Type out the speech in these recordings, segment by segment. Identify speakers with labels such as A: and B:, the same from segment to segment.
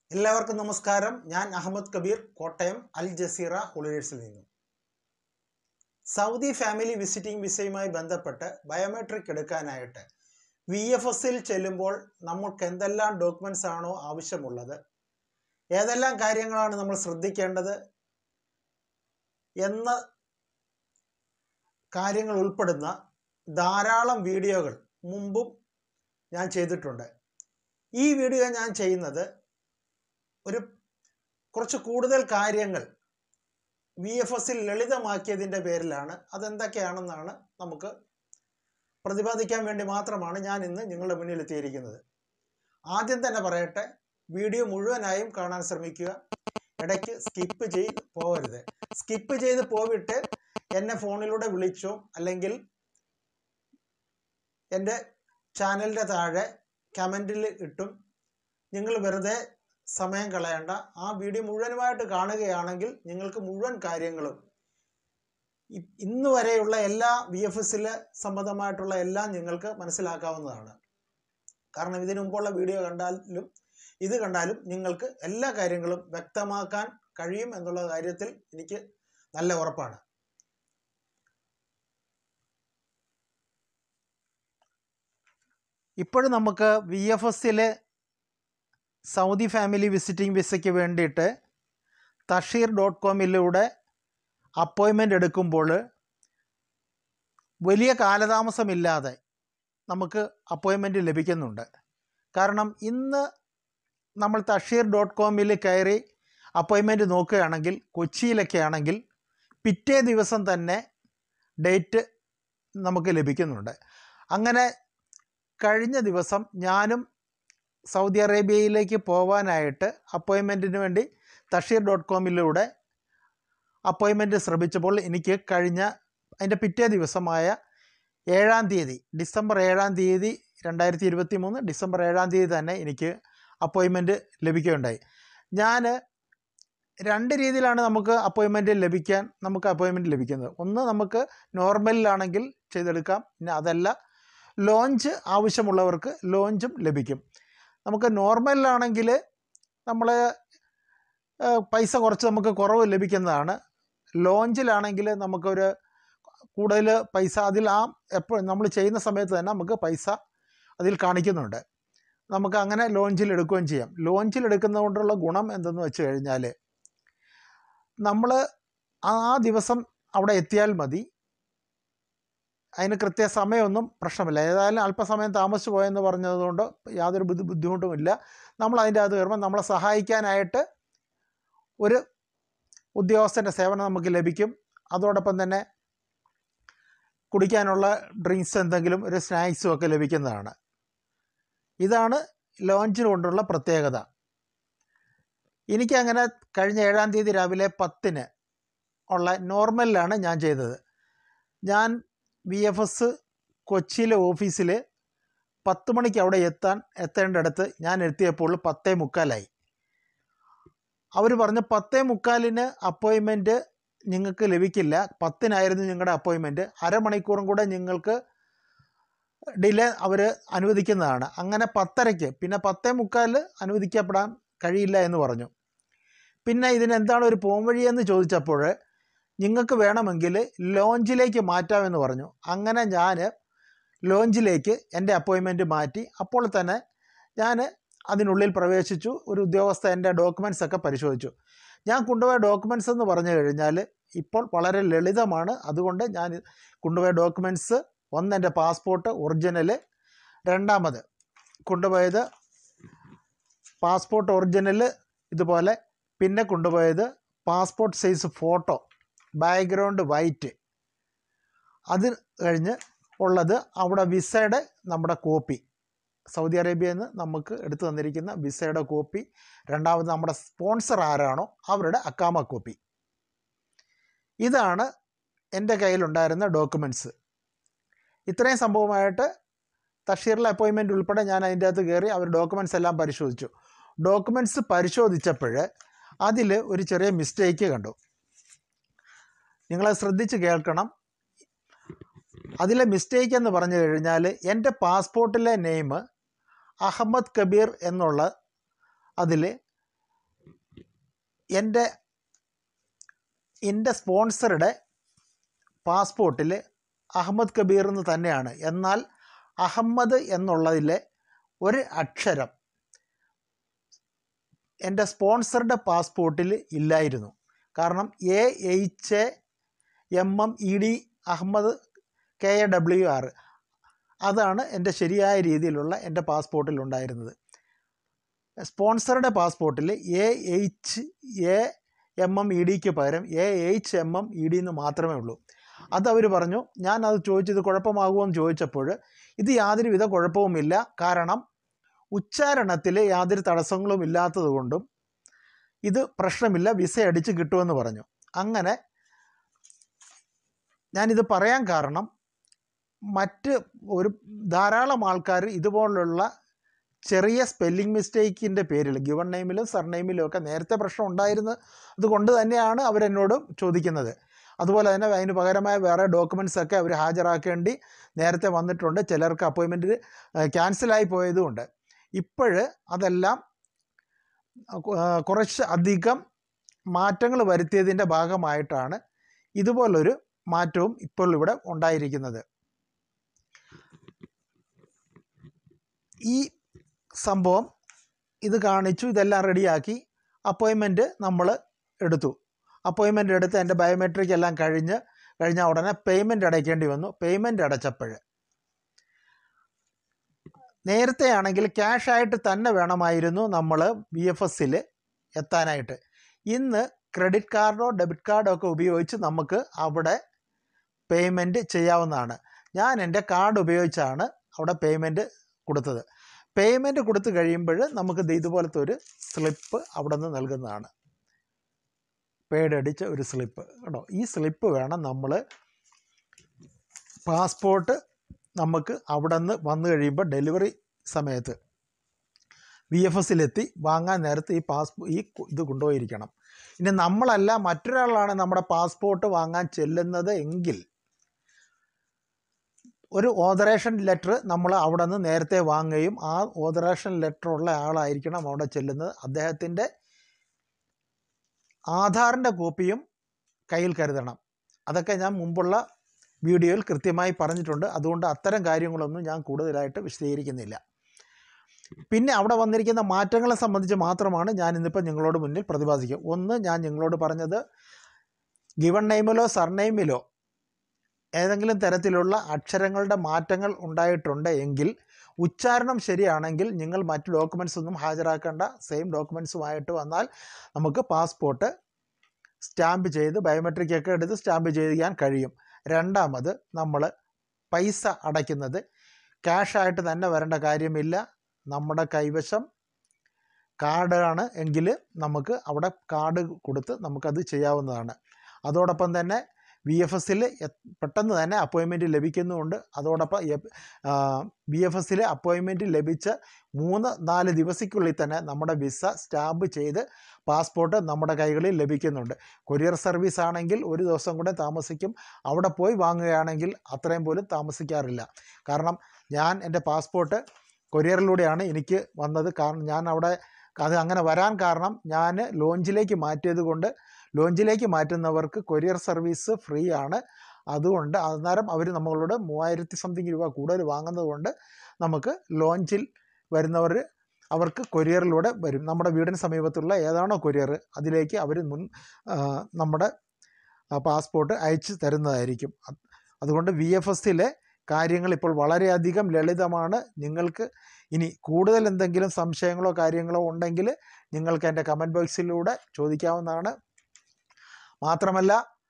A: എല്ലാവർക്കും നമസ്കാരം ഞാൻ അഹമ്മദ് കബീർ കോട്ടയം അൽ ജസീറ ഹോളിഡേഴ്സിൽ നിന്നും സൗദി ഫാമിലി വിസിറ്റിംഗ് വിസയുമായി ബന്ധപ്പെട്ട് ബയോമെട്രിക് എടുക്കാനായിട്ട് വി എഫ് എസിൽ ചെല്ലുമ്പോൾ നമുക്ക് എന്തെല്ലാം ഡോക്യുമെൻസ് ആണോ ആവശ്യമുള്ളത് ഏതെല്ലാം കാര്യങ്ങളാണ് നമ്മൾ ശ്രദ്ധിക്കേണ്ടത് എന്ന കാര്യങ്ങൾ ഉൾപ്പെടുന്ന ധാരാളം വീഡിയോകൾ മുമ്പും ഞാൻ ചെയ്തിട്ടുണ്ട് ഈ വീഡിയോ ഞാൻ ചെയ്യുന്നത് ഒരു കുറച്ച് കൂടുതൽ കാര്യങ്ങൾ വി എഫ് എസിൽ ലളിതമാക്കിയതിൻ്റെ പേരിലാണ് അതെന്തൊക്കെയാണെന്നാണ് നമുക്ക് പ്രതിപാദിക്കാൻ വേണ്ടി മാത്രമാണ് ഞാൻ ഇന്ന് നിങ്ങളുടെ മുന്നിൽ എത്തിയിരിക്കുന്നത് ആദ്യം തന്നെ പറയട്ടെ വീഡിയോ മുഴുവനായും കാണാൻ ശ്രമിക്കുക ഇടയ്ക്ക് സ്കിപ്പ് ചെയ്ത് പോകരുത് സ്കിപ്പ് ചെയ്ത് പോവിട്ട് എന്നെ ഫോണിലൂടെ വിളിച്ചോ അല്ലെങ്കിൽ എൻ്റെ ചാനലിൻ്റെ താഴെ കമൻറ്റിൽ ഇട്ടും നിങ്ങൾ വെറുതെ സമയം കളയണ്ട ആ വീഡിയോ മുഴുവനുമായിട്ട് കാണുകയാണെങ്കിൽ നിങ്ങൾക്ക് മുഴുവൻ കാര്യങ്ങളും ഇ- ഇന്ന് വരെയുള്ള എല്ലാ വി എഫ് എസിലെ സംബന്ധമായിട്ടുള്ള എല്ലാം നിങ്ങൾക്ക് മനസ്സിലാക്കാവുന്നതാണ് കാരണം ഇതിനു മുമ്പുള്ള വീഡിയോ കണ്ടാലും ഇത് കണ്ടാലും നിങ്ങൾക്ക് എല്ലാ കാര്യങ്ങളും വ്യക്തമാക്കാൻ കഴിയും എന്നുള്ള കാര്യത്തിൽ എനിക്ക് നല്ല ഉറപ്പാണ് ഇപ്പോഴും നമുക്ക് വി എഫ് എസിലെ സൗദി ഫാമിലി വിസിറ്റിംഗ് വിസയ്ക്ക് വേണ്ടിയിട്ട് തഷീർ ഡോട്ട് കോമിലൂടെ അപ്പോയിൻമെൻ്റ് എടുക്കുമ്പോൾ വലിയ കാലതാമസമില്ലാതെ നമുക്ക് അപ്പോയിൻമെൻറ്റ് ലഭിക്കുന്നുണ്ട് കാരണം ഇന്ന് നമ്മൾ തഷീർ ഡോട്ട് കോമിൽ കയറി അപ്പോയിൻമെൻറ്റ് നോക്കുകയാണെങ്കിൽ കൊച്ചിയിലൊക്കെ ആണെങ്കിൽ പിറ്റേ ദിവസം തന്നെ ഡേറ്റ് നമുക്ക് ലഭിക്കുന്നുണ്ട് അങ്ങനെ കഴിഞ്ഞ ദിവസം ഞാനും സൗദി അറേബ്യയിലേക്ക് പോകാനായിട്ട് അപ്പോയിൻമെൻറ്റിന് വേണ്ടി തഷീർ ഡോട്ട് കോമിലൂടെ അപ്പോയിൻമെൻറ്റ് ശ്രമിച്ചപ്പോൾ എനിക്ക് കഴിഞ്ഞ അതിൻ്റെ പിറ്റേ ദിവസമായ ഏഴാം തീയതി ഡിസംബർ ഏഴാം തീയതി രണ്ടായിരത്തി ഇരുപത്തി മൂന്ന് ഡിസംബർ ഏഴാം തീയതി തന്നെ എനിക്ക് അപ്പോയിൻമെൻറ്റ് ലഭിക്കുകയുണ്ടായി ഞാൻ രണ്ട് രീതിയിലാണ് നമുക്ക് അപ്പോയിൻമെൻറ്റ് ലഭിക്കാൻ നമുക്ക് അപ്പോയിൻമെൻറ്റ് ലഭിക്കുന്നത് ഒന്ന് നമുക്ക് നോർമലിലാണെങ്കിൽ ചെയ്തെടുക്കാം പിന്നെ അതല്ല ലോഞ്ച് ആവശ്യമുള്ളവർക്ക് ലോഞ്ചും ലഭിക്കും നമുക്ക് നോർമലിലാണെങ്കിൽ നമ്മൾ പൈസ കുറച്ച് നമുക്ക് കുറവ് ലഭിക്കുന്നതാണ് ലോഞ്ചിലാണെങ്കിൽ നമുക്കൊരു കൂടുതൽ പൈസ അതിൽ ആ എപ്പോൾ നമ്മൾ ചെയ്യുന്ന സമയത്ത് തന്നെ നമുക്ക് പൈസ അതിൽ കാണിക്കുന്നുണ്ട് നമുക്ക് അങ്ങനെ ലോഞ്ചിൽ എടുക്കുകയും ചെയ്യാം ലോഞ്ചിൽ എടുക്കുന്നത് കൊണ്ടുള്ള ഗുണം എന്തെന്ന് വെച്ച് കഴിഞ്ഞാൽ നമ്മൾ ആ ദിവസം അവിടെ എത്തിയാൽ മതി അതിന് കൃത്യ സമയമൊന്നും പ്രശ്നമില്ല ഏതായാലും അല്പസമയം താമസിച്ചു പോയെന്ന് പറഞ്ഞതുകൊണ്ട് യാതൊരു ബുദ്ധി ബുദ്ധിമുട്ടുമില്ല നമ്മൾ അതിൻ്റെ അകത്ത് കയറുമ്പോൾ നമ്മളെ സഹായിക്കാനായിട്ട് ഒരു ഉദ്യോഗസ്ഥൻ്റെ സേവനം നമുക്ക് ലഭിക്കും അതോടൊപ്പം തന്നെ കുടിക്കാനുള്ള ഡ്രിങ്ക്സ് എന്തെങ്കിലും ഒരു സ്നാക്സും ഒക്കെ ലഭിക്കുന്നതാണ് ഇതാണ് ലോഞ്ചിന് കൊണ്ടുള്ള പ്രത്യേകത എനിക്കങ്ങനെ കഴിഞ്ഞ ഏഴാം തീയതി രാവിലെ പത്തിന് ഉള്ള നോർമലിലാണ് ഞാൻ ചെയ്തത് ഞാൻ വി എഫ് എസ് കൊച്ചിയിലെ ഓഫീസിൽ പത്ത് മണിക്ക് അവിടെ എത്താൻ എത്തേണ്ടടുത്ത് ഞാൻ എത്തിയപ്പോൾ പത്തേ മുക്കാലായി അവർ പറഞ്ഞു പത്തേ മുക്കാലിന് അപ്പോയിൻമെൻറ്റ് നിങ്ങൾക്ക് ലഭിക്കില്ല പത്തിനായിരുന്നു നിങ്ങളുടെ അപ്പോയിൻമെൻറ്റ് അരമണിക്കൂറും കൂടെ നിങ്ങൾക്ക് ഡിലേ അവർ അനുവദിക്കുന്നതാണ് അങ്ങനെ പത്തരയ്ക്ക് പിന്നെ പത്തേ മുക്കാലിൽ അനുവദിക്കപ്പെടാൻ കഴിയില്ല എന്ന് പറഞ്ഞു പിന്നെ ഇതിനെന്താണ് ഒരു പോംവഴി എന്ന് ചോദിച്ചപ്പോൾ നിങ്ങൾക്ക് വേണമെങ്കിൽ ലോഞ്ചിലേക്ക് മാറ്റാമെന്ന് പറഞ്ഞു അങ്ങനെ ഞാൻ ലോഞ്ചിലേക്ക് എൻ്റെ അപ്പോയിൻമെൻറ്റ് മാറ്റി അപ്പോൾ തന്നെ ഞാൻ അതിനുള്ളിൽ പ്രവേശിച്ചു ഒരു ഉദ്യോഗസ്ഥ എൻ്റെ ഡോക്യുമെൻറ്റ്സ് ഒക്കെ പരിശോധിച്ചു ഞാൻ കൊണ്ടുപോയ ഡോക്യുമെൻറ്റ്സ് എന്ന് പറഞ്ഞു കഴിഞ്ഞാൽ ഇപ്പോൾ വളരെ ലളിതമാണ് അതുകൊണ്ട് ഞാൻ കൊണ്ടുപോയ ഡോക്യുമെൻറ്റ്സ് ഒന്ന് എൻ്റെ പാസ്പോർട്ട് ഒറിജിനൽ രണ്ടാമത് കൊണ്ടുപോയത് പാസ്പോർട്ട് ഒറിജിനൽ ഇതുപോലെ പിന്നെ കൊണ്ടുപോയത് passport size photo background white അത് കഴിഞ്ഞ് ഉള്ളത് അവിടെ വിസയുടെ നമ്മുടെ കോപ്പി സൗദി അറേബ്യയിൽ നിന്ന് നമുക്ക് എടുത്തു തന്നിരിക്കുന്ന വിസയുടെ കോപ്പി രണ്ടാമത് നമ്മുടെ സ്പോൺസർ ആരാണോ അവരുടെ അക്കാമ കോപ്പി ഇതാണ് എൻ്റെ കയ്യിലുണ്ടായിരുന്ന ഡോക്യുമെൻറ്റ്സ് ഇത്രയും സംഭവമായിട്ട് തഷീറിലെ അപ്പോയിൻമെൻ്റ് ഉൾപ്പെടെ ഞാൻ അതിൻ്റെ അകത്ത് കയറി അവർ ഡോക്യുമെൻറ്റ്സ് എല്ലാം പരിശോധിച്ചു ഡോക്യുമെൻറ്റ്സ് പരിശോധിച്ചപ്പോൾ അതിൽ ഒരു ചെറിയ മിസ്റ്റേക്ക് കണ്ടു നിങ്ങളത് ശ്രദ്ധിച്ച് കേൾക്കണം അതിലെ മിസ്റ്റേക്ക് എന്ന് പറഞ്ഞു കഴിഞ്ഞാൽ എൻ്റെ പാസ്പോർട്ടിലെ നെയിം അഹമ്മദ് കബീർ എന്നുള്ള അതിൽ എൻ്റെ എൻ്റെ സ്പോൺസറുടെ പാസ്പോർട്ടിൽ അഹമ്മദ് കബീർ എന്ന് തന്നെയാണ് എന്നാൽ അഹമ്മദ് എന്നുള്ളതിലെ ഒരു അക്ഷരം എൻ്റെ സ്പോൺസറുടെ പാസ്പോർട്ടിൽ ഇല്ലായിരുന്നു കാരണം A H M M E D Ahmed K A W R അതാണ് എൻ്റെ ശരിയായ രീതിയിലുള്ള എൻ്റെ പാസ്പോർട്ടിൽ ഉണ്ടായിരുന്നത് സ്പോൺസറുടെ പാസ്പോർട്ടിൽ A H A M M E ഡിക്ക് പകരം A H M M E D എന്ന് മാത്രമേ ഉള്ളൂ അത് അവർ പറഞ്ഞു ഞാൻ അത് ചോദിച്ചത് കുഴപ്പമാകുമോ എന്ന് ചോദിച്ചപ്പോൾ ഇത് യാതൊരുവിധ കുഴപ്പവുമില്ല കാരണം ഉച്ചാരണത്തിൽ യാതൊരു തടസ്സങ്ങളും ഇല്ലാത്തത് കൊണ്ടും ഇത് പ്രശ്നമില്ല വിസ അടിച്ച് കിട്ടുമെന്ന് പറഞ്ഞു അങ്ങനെ ഞാനിത് പറയാൻ കാരണം മറ്റ് ഒരു ധാരാളം ആൾക്കാർ ഇതുപോലുള്ള ചെറിയ സ്പെല്ലിംഗ് മിസ്റ്റേക്കിൻ്റെ പേരിൽ ഗിവൺ നെയിമിലും സർനെയിമിലും ഒക്കെ നേരത്തെ പ്രശ്നം ഉണ്ടായിരുന്നത് അതുകൊണ്ട് തന്നെയാണ് അവരെന്നോട് ചോദിക്കുന്നത് അതുപോലെ തന്നെ അതിന് പകരമായ വേറെ ഡോക്യുമെൻറ്റ്സ് ഒക്കെ അവർ ഹാജരാക്കേണ്ടി നേരത്തെ വന്നിട്ടുണ്ട് ചിലർക്ക് അപ്പോയിൻമെൻറ്റ് ക്യാൻസലായി പോയതുമുണ്ട് ഇപ്പോൾ അതെല്ലാം കു- കുറച്ച് അധികം മാറ്റങ്ങൾ വരുത്തിയതിൻ്റെ ഭാഗമായിട്ടാണ് ഇതുപോലൊരു മാറ്റവും ഇപ്പോൾ ഇവിടെ ഉണ്ടായിരിക്കുന്നത് ഈ സംഭവം ഇത് കാണിച്ചു ഇതെല്ലാം റെഡിയാക്കി അപ്പോയിൻമെൻറ്റ് നമ്മൾ എടുത്തു അപ്പോയിൻമെൻ്റ് എടുത്ത് എൻ്റെ ബയോമെട്രിക് എല്ലാം കഴിഞ്ഞ് കഴിഞ്ഞ ഉടനെ പേയ്മെൻറ്റ് അടയ്ക്കേണ്ടി വന്നു പേയ്മെൻറ്റ് അടച്ചപ്പോൾ നേരത്തെ ആണെങ്കിൽ ക്യാഷ് ആയിട്ട് തന്നെ വേണമായിരുന്നു നമ്മൾ ബി എഫ് എസ്സിൽ എത്താനായിട്ട് ഇന്ന് ക്രെഡിറ്റ് കാർഡോ ഡെബിറ്റ് കാർഡോ ഒക്കെ ഉപയോഗിച്ച് നമുക്ക് അവിടെ പേയ്മെൻറ്റ് ചെയ്യാവുന്നതാണ് ഞാൻ എൻ്റെ കാർഡ് ഉപയോഗിച്ചാണ് അവിടെ പേയ്മെൻറ്റ് കൊടുത്തത് പേയ്മെൻറ്റ് കൊടുത്തു കഴിയുമ്പോൾ നമുക്ക് ദേ ഇതുപോലത്തെ ഒരു സ്ലിപ്പ് അവിടെ നിന്ന് നൽകുന്നതാണ് പെയ്ഡ് അടിച്ച ഒരു സ്ലിപ്പ് കേട്ടോ ഈ സ്ലിപ്പ് വേണം നമ്മൾ പാസ്പോർട്ട് നമുക്ക് അവിടെ നിന്ന് വന്നു കഴിയുമ്പോൾ ഡെലിവറി സമയത്ത് വി എഫ് എസിലെത്തി വാങ്ങാൻ നേരത്ത് ഈ പാസ്പോ ഈ കു- ഇത് കൊണ്ടുപോയിരിക്കണം ഇനി നമ്മളല്ല മറ്റൊരാളാണ് നമ്മുടെ പാസ്പോർട്ട് വാങ്ങാൻ ചെല്ലുന്നത് എങ്കിൽ ഒരു ഓതറേഷൻ ലെറ്റർ നമ്മൾ അവിടെ നിന്ന് നേരത്തെ വാങ്ങുകയും ആ ഓതറേഷൻ ലെറ്റർ ഉള്ള ആളായിരിക്കണം അവിടെ ചെല്ലുന്നത് അദ്ദേഹത്തിൻ്റെ ആധാറിൻ്റെ കോപ്പിയും കയ്യിൽ കരുതണം അതൊക്കെ ഞാൻ മുമ്പുള്ള വീഡിയോയിൽ കൃത്യമായി പറഞ്ഞിട്ടുണ്ട് അതുകൊണ്ട് അത്തരം കാര്യങ്ങളൊന്നും ഞാൻ കൂടുതലായിട്ട് വിശദീകരിക്കുന്നില്ല പിന്നെ അവിടെ വന്നിരിക്കുന്ന മാറ്റങ്ങളെ സംബന്ധിച്ച് മാത്രമാണ് ഞാൻ ഇന്നിപ്പോൾ നിങ്ങളോട് മുന്നിൽ പ്രതിപാദിക്കുക ഒന്ന് ഞാൻ നിങ്ങളോട് പറഞ്ഞത് ഗിവൺ നെയിമിലോ സർനെയിമിലോ ഏതെങ്കിലും തരത്തിലുള്ള അക്ഷരങ്ങളുടെ മാറ്റങ്ങൾ ഉണ്ടായിട്ടുണ്ട് എങ്കിൽ ഉച്ചാരണം ശരിയാണെങ്കിൽ നിങ്ങൾ മറ്റ് ഡോക്യുമെൻറ്റ്സ് ഒന്നും ഹാജരാക്കേണ്ട സെയിം ഡോക്യുമെൻറ്റ്സുമായിട്ട് വന്നാൽ നമുക്ക് പാസ്പോർട്ട് സ്റ്റാമ്പ് ചെയ്ത് ബയോമെട്രിക് ഒക്കെ എടുത്ത് സ്റ്റാമ്പ് ചെയ്യാൻ കഴിയും രണ്ടാമത് നമ്മൾ പൈസ അടയ്ക്കുന്നത് ക്യാഷായിട്ട് തന്നെ വരേണ്ട കാര്യമില്ല നമ്മുടെ കൈവശം കാർഡാണ് എങ്കിൽ നമുക്ക് അവിടെ കാർഡ് കൊടുത്ത് നമുക്കത് ചെയ്യാവുന്നതാണ് അതോടൊപ്പം തന്നെ വി എഫ് എസിൽ പെട്ടെന്ന് തന്നെ അപ്പോയിൻമെൻറ്റ് ലഭിക്കുന്നുമുണ്ട് അതോടൊപ്പം ബി എഫ് എസിൽ അപ്പോയിൻമെൻറ്റ് ലഭിച്ച മൂന്ന് നാല് ദിവസത്തിനുള്ളിൽ തന്നെ നമ്മുടെ വിസ സ്റ്റാമ്പ് ചെയ്ത് പാസ്പോർട്ട് നമ്മുടെ കൈകളിൽ ലഭിക്കുന്നുണ്ട് കൊറിയർ സർവീസ് ആണെങ്കിൽ ഒരു ദിവസം കൂടെ താമസിക്കും അവിടെ പോയി വാങ്ങുകയാണെങ്കിൽ അത്രയും പോലും താമസിക്കാറില്ല കാരണം ഞാൻ എൻ്റെ പാസ്പോർട്ട് കൊറിയറിലൂടെയാണ് എനിക്ക് വന്നത് കാരണം ഞാൻ അവിടെ അത് അങ്ങനെ വരാൻ കാരണം ഞാൻ ലോഞ്ചിലേക്ക് മാറ്റിയത് കൊണ്ട് ലോഞ്ചിലേക്ക് മാറ്റുന്നവർക്ക് കൊറിയർ സർവീസ് ഫ്രീ ആണ് അതുകൊണ്ട് അന്നേരം അവർ നമ്മളോട് മൂവായിരത്തി സംതിങ് രൂപ കൂടുതൽ വാങ്ങുന്നത് കൊണ്ട് നമുക്ക് ലോഞ്ചിൽ വരുന്നവർ അവർക്ക് കൊറിയറിലൂടെ വരും നമ്മുടെ വീടിന് സമീപത്തുള്ള ഏതാണോ കൊറിയർ അതിലേക്ക് അവർ മുൻ ആ, നമ്മുടെ പാസ്പോർട്ട് അയച്ചു തരുന്നതായിരിക്കും അത് അതുകൊണ്ട് വി എഫ് എസിലെ കാര്യങ്ങൾ ഇപ്പോൾ വളരെയധികം ലളിതമാണ് നിങ്ങൾക്ക് ഇനി കൂടുതൽ എന്തെങ്കിലും സംശയങ്ങളോ കാര്യങ്ങളോ ഉണ്ടെങ്കിൽ നിങ്ങൾക്ക് എൻ്റെ കമൻറ്റ് ബോക്സിലൂടെ ചോദിക്കാവുന്നതാണ് മാത്രമല്ല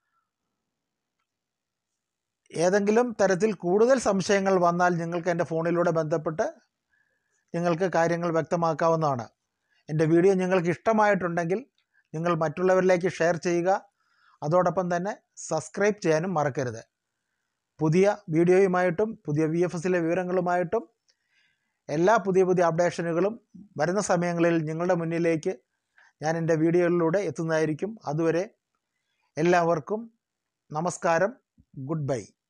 A: ഏതെങ്കിലും തരത്തിൽ കൂടുതൽ സംശയങ്ങൾ വന്നാൽ നിങ്ങൾക്ക് എൻ്റെ ഫോണിലൂടെ ബന്ധപ്പെട്ട് നിങ്ങൾക്ക് കാര്യങ്ങൾ വ്യക്തമാക്കാവുന്നതാണ് എൻ്റെ വീഡിയോ നിങ്ങൾക്ക് ഇഷ്ടമായിട്ടുണ്ടെങ്കിൽ നിങ്ങൾ മറ്റുള്ളവരിലേക്ക് ഷെയർ ചെയ്യുക അതോടൊപ്പം തന്നെ സബ്സ്ക്രൈബ് ചെയ്യാനും മറക്കരുത് പുതിയ വീഡിയോയുമായിട്ടും പുതിയ വി എഫ് എസിലെ വിവരങ്ങളുമായിട്ടും എല്ലാ പുതിയ പുതിയ അപ്ഡേഷനുകളും വരുന്ന സമയങ്ങളിൽ നിങ്ങളുടെ മുന്നിലേക്ക് ഞാൻ എൻ്റെ വീഡിയോയിലൂടെ എത്തുന്നതായിരിക്കും അതുവരെ എല്ലാവർക്കും നമസ്കാരം ഗുഡ് ബൈ